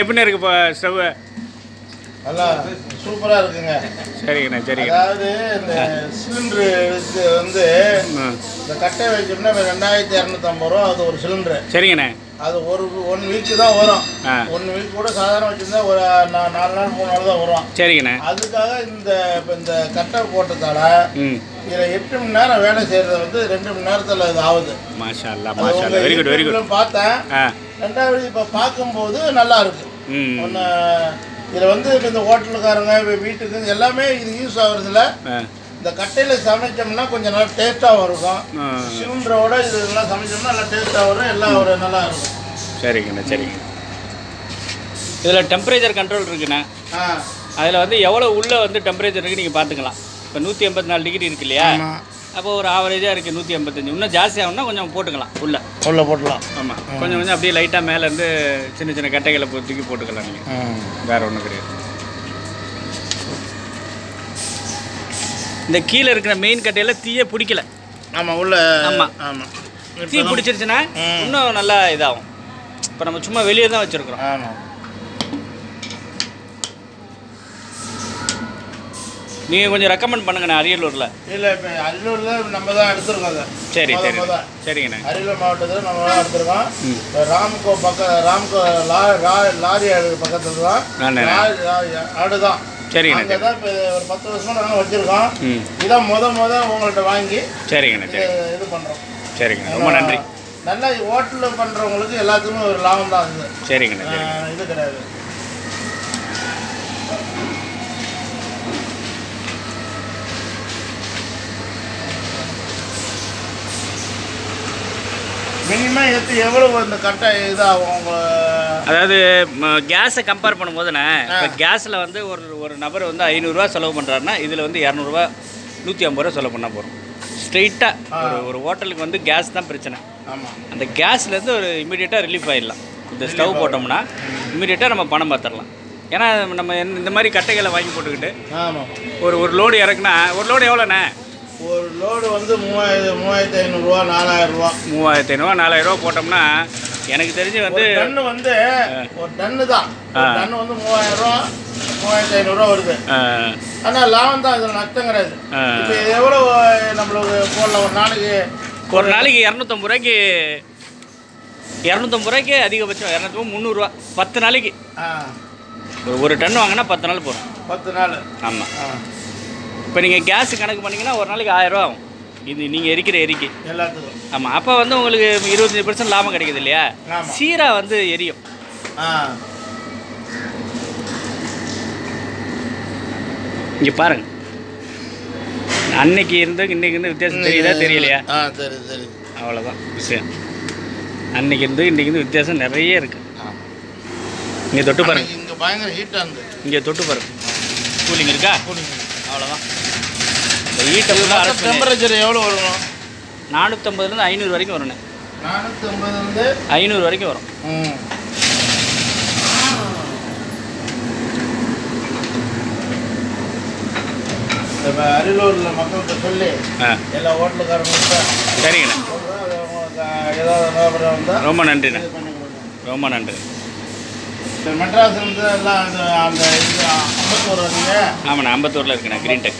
எப்படிண்ணே இருக்கு இப்போ ஸ்டவ் நல்லா சூப்பராக இருக்குங்க சரிங்கண்ணே சரிங்க அதாவது இந்த சிலிண்டரு இது வந்து ம் இந்த கட்டை வச்சோம்னா இப்போ ரெண்டாயிரத்தி இரநூத்தம்பது ரூபா அது ஒரு சிலிண்டரு சரிங்கண்ணே அது ஒரு ஒன் வீக்கு தான் வரும் ஆ ஒன் வீக் கூட சாதாரண வச்சுருந்தா ஒரு நா- நாலு நாள் மூணு நாள் தான் வரும் சரிங்கண்ணே அதுக்காக இந்த இப்போ இந்த கட்டை போட்டதால ம் இதில் எட்டு மணி நேரம் வேலை செய்கிறது வந்து ரெண்டு மணி நேரத்தில் இது ஆகுது மாஷா அல்லா அது மாஷா உங்க அல்லா வெரி குட் வெரி குட் YouTubeல பார்த்தேன் ஆ ரெண்டாவது இப்போ பார்க்கும்போது நல்லா இருக்கு ம் ஒன்று இதில் வந்து இப்ப இந்த ஹோட்டலுக்காரங்க இப்போ வீட்டுக்கு எல்லாமே இது யூஸ் ஆகுறதுல ஆ இந்த கட்டையில் சமைச்சோம்னா கொஞ்சம் நல்லா டேஸ்ட்டாகவும் இருக்கும் ஆ. சிலிண்டரோட இது இதெல்லாம் சமைச்சோம்னா நல்லா டேஸ்ட்டாக வரும் எல்லாம் ஒரு நல்லா இருக்கும் சரிங்கண்ணே சரிங்க இதில் டெம்பரேச்சர் கண்ட்ரோல் இருக்குண்ணே ஆ அதில் வந்து எவ்வளோ உள்ளே வந்து டெம்பரேச்சர் இருக்குது நீங்கள் பார்த்துக்கலாம் இப்போ நூற்றி எண்பத்தி நாலு டிகிரி இருக்கு இல்லையா ஆமாம் அப்போ ஒரு ஆவரேஜாக இருக்குது நூற்றி எண்பத்தஞ்சு இன்னும் ஜாஸ்தி ஆகும்னா கொஞ்சம் போட்டுக்கலாம் உள்ள உள்ள போட்டலாம் ஆமாம் கொஞ்சம் கொஞ்சம் அப்படியே லைட்டாக மேலேருந்து சின்ன சின்ன கட்டைகளை போ- தூக்கி போட்டுக்கலாம் நீங்கள் ம் வேற ஒன்றும் கிடையாது இந்த கீழே இருக்கிற மெயின் கட்டையில் தீயே பிடிக்கல ஆமாம் உள்ள ஆமா. ஆமாம் தீ பிடிச்சிருச்சுன்னா ம். இன்னும் நல்லா இதாகும் இப்போ நம்ம சும்மா வெளியே தான் வச்சுருக்குறோம் ஆமாம் நீங்கள் கொஞ்சம் ரெக்கமெண்ட் பண்ணுங்கண்ணே அரியலூரில் இல்லை இப்போ அரியலூரில் நம்ம தான் எடுத்துருக்கோம் அதை சரி முத சரி முத. சரிங்கண்ணே அரியலூர் மாவட்டத்தில் நம்ம தான் எடுத்துருக்கோம் ம். இப்போ ராம்கோ பக்க ராம்கோ லா லா- லாரி ஆடு பக்கத்தில் தான் நானே. லாரி லாரி ஆடு தான் சரிங்கண்ணே அங்கே தான் இப்போ ஒரு பத்து வருஷமா நாங்கள் வச்சுருக்கோம் ம் இதான் முத முத உங்கள்கிட்ட வாங்கி சரிங்கண்ணே சரி இது- இது பண்ணுறோம் சரிங்கண்ணே ரொம்ப நன்றி நல்லா ஹோட்டலில் பண்ணுறவங்களுக்கு எல்லாத்துக்குமே ஒரு லாபம் தான் இது சரிங்கண்ணே சரிங்க ஆஹ் இது கிடையாது மினிமம் எத்து எவ்வளவு இந்த கட்டை இதாகும் உங்க அதாவது கேஸை கம்பேர் பண்ணும்போதுண்ணே இப்போ கேஸில் வந்து ஒரு ஒரு நபர் வந்து ஐநூறுரூவா செலவு பண்ணுறாருன்னா இதில் வந்து இரநூறுவா நூற்றி ஐம்பது ரூபா செலவு பண்ணால் போகிறோம் ஸ்ட்ரெயிட்டாக ஒரு ஒரு ஹோட்டலுக்கு வந்து கேஸ் தான் பிரச்சனை ஆமாம் அந்த கேஸ்லேருந்து ஒரு இமீடியட்டாக ரிலீஃப் ஆயிடலாம் இந்த ஸ்டவ் போட்டோம்னா இமீடியட்டாக நம்ம பணம் பார்த்துடலாம் ஏன்னா நம்ம இந்த- இந்த மாதிரி கட்டைகளை வாங்கி போட்டுக்கிட்டு ஆமாம் ஒரு ஒரு லோடு இறக்குனா ஒரு லோடு எவ்வளோண்ணே ஒரு லோடு வந்து மூவாயிரம் மூவாயிரத்தி ஐநூறுரூவா நாலாயிரம் ரூபா மூவாயிரத்தி ஐநூறுவா நாலாயிரரூவா போட்டோம்னா எனக்கு தெரிஞ்சு வந்து ஒரு டன்னு வந்து ஒரு டன்னு தான் ஒரு டன்னு வந்து மூவாயிரம் ரூபா மூவாயிரத்தி ஐநூறுரூவா வருது அஹ், ஆனால் லாபம் தான் இதில் நஷ்டம் கிடையாது அஹ், இப்போ எவ்வளோ நம்மளுக்கு போடலாம் ஒரு நாளைக்கு ஒரு நாளைக்கு இரநூத்தம்பது ரூபாய்க்கு இரநூத்தம்பது ரூபாய்க்கு அதிகபட்சம் இரநூத்தம்பது முந்நூறுரூவா பத்து நாளைக்கு ஆ ஒரு ஒரு டன் வாங்கினா பத்து நாள் போகும் பத்து நாள் ஆமாம் ஆ இப்போ நீங்கள் கேஸ் கணக்கு பண்ணிங்கன்னா ஒரு நாளைக்கு ஆயிரரூவா ஆகும் இது நீங்கள் எரிக்கிற எரிக்கை எல்லாத்துக்கும் ஆமாம் அப்போ வந்து உங்களுக்கு இருபத்தஞ்சி பர்சன்ட் லாபம் கிடைக்குது இல்லையா ஆமா. சீரா வந்து எரியும் ஆ இங்கே பாருங்க அன்னைக்கு இருந்து இன்னைக்கு இருந்து வித்தியாசம் தெரியுதா தெரியலையா ஆ சரி சரி அவ்வளோதான் விஷயம் அன்னைக்கு இருந்து இன்னைக்கு இருந்து வித்தியாசம் நிறைய இருக்கு இங்கே தொட்டு பாருங்க இங்கே பயங்கர ஹீட்டாக இருந்து இங்கே தொட்டு பாருங்க கூலிங் இருக்கா அவ்வளோதான் இந்த ஹீட்டை ஃபுல்லாக அரைச்சி டெம்பரேச்சர் எவ்வளோ வரும் நானூற்றம்பதுலேருந்து ஐநூறு வரைக்கும் வரும்ண்ணே நானூற்றி ஐம்பதுலேருந்து ஐநூறு வரைக்கும் வரும் ம் இப்போ அரியலூரில் மக்கள்கிட்ட சொல்லி ஆ எல்லா ஹோட்டலுக்காரங்கள்ட்ட சரிங்கண்ணே சொல்றேன். அது உங்களுக்கு ஏதாவது வியாபாரம் வந்தால் ரொம்ப நன்றிண்ணே இது பண்ணி கொடுங்க ரொம்ப நன்றி இந்த மெட்ராஸ்லேருந்து எல்லாம் அந்த அந்த இது ஐம்பத்தோரு வந்தீங்க ஆமாண்ணே அம்பத்தூரில் இருக்குண்ணே க்ரீன் டெக்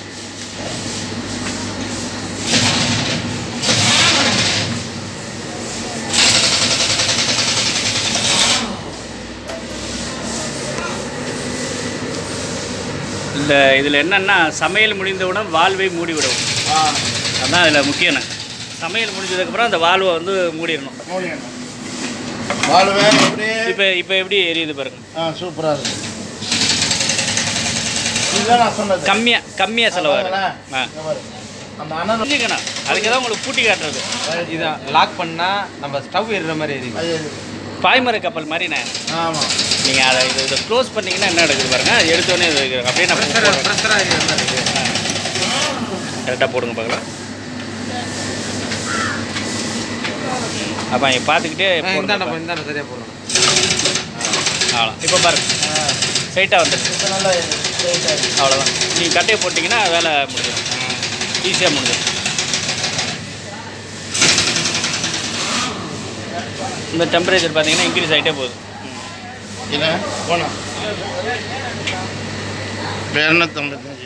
இந்த இதில் என்னென்னா சமையல் முடிந்தவுடன் வாழ்வை மூடிவிடவும் ஆ அதான் இதில் முக்கியண்ணே சமையல் முடிஞ்சதுக்கப்புறம் அந்த வால்வை வந்து மூடிடணும் மூடிடணும் வாழ் வேறு எப்படியே இப்போ இப்போ எப்படி எரியுது பாருங்க ஆ சூப்பராக இருக்கு இதுதான் நான் சொன்னது கம்மியாக கம்மியாக செலவாகுது பாருங்களேன். ஆ இங்க பாரு. அந்த அண்ணன் புரிஞ்சுக்கணும் அதுக்கு தான் உங்களுக்கு பூட்டி காட்டுறது இதான் லாக் பண்ணா நம்ம ஸ்டவ் ஏறுற மாதிரி எரியும் அது இது. பாய்மர கப்பல் மாதிரிண்ணே ஆமாம் நீங்கள் அதை இது இதை க்ளோஸ் பண்ணீங்கன்னா என்ன நடக்குது பாருங்க எடுத்தோடனே இது அப்படியே நான் போடுறேன் ப்ரெஷராக எரியுற மாதிரி இருக்கு கரெக்டாக போடுங்க பார்க்கலாம் அப்போ இங்கே பார்த்துக்கிட்டே ஆ, போடுங்க இந்தாண்ட போ, இந்தாண்ட சரியா போடுறோம் அவ்வளோ இப்போ பாருங்க ஸ்ட்ரைட்டாக வந்துடுச்சு இது நல்லா ஸ்ட்ரைட்டாக இருக்கு அவ்வளோதான் நீங்கள் கட்டையை போட்டிங்கன்னா வேலை முடிஞ்சிடும் ஈஸியாக முடிஞ்சிடும் இந்த டெம்பரேச்சர் பார்த்தீங்கன்னா இன்க்ரீஸ் ஆகிட்டே போகுது என்ன போனா இரநூத்தம்பத்தஞ்சு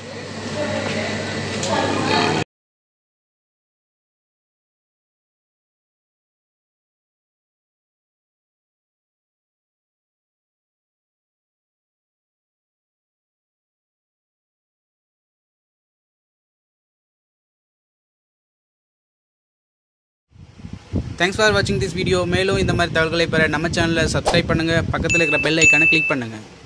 தேங்க்ஸ் ஃபார் வாட்சிங் திஸ் வீடியோ மேலும் இந்த மாதிரி தகவல்களை பெற நம்ம சேனலை சப்ஸ்கிரைப் பண்ணுங்கள் பக்கத்தில் இருக்கிற பெல் ஐக்கானை கிளிக் பண்ணுங்கள்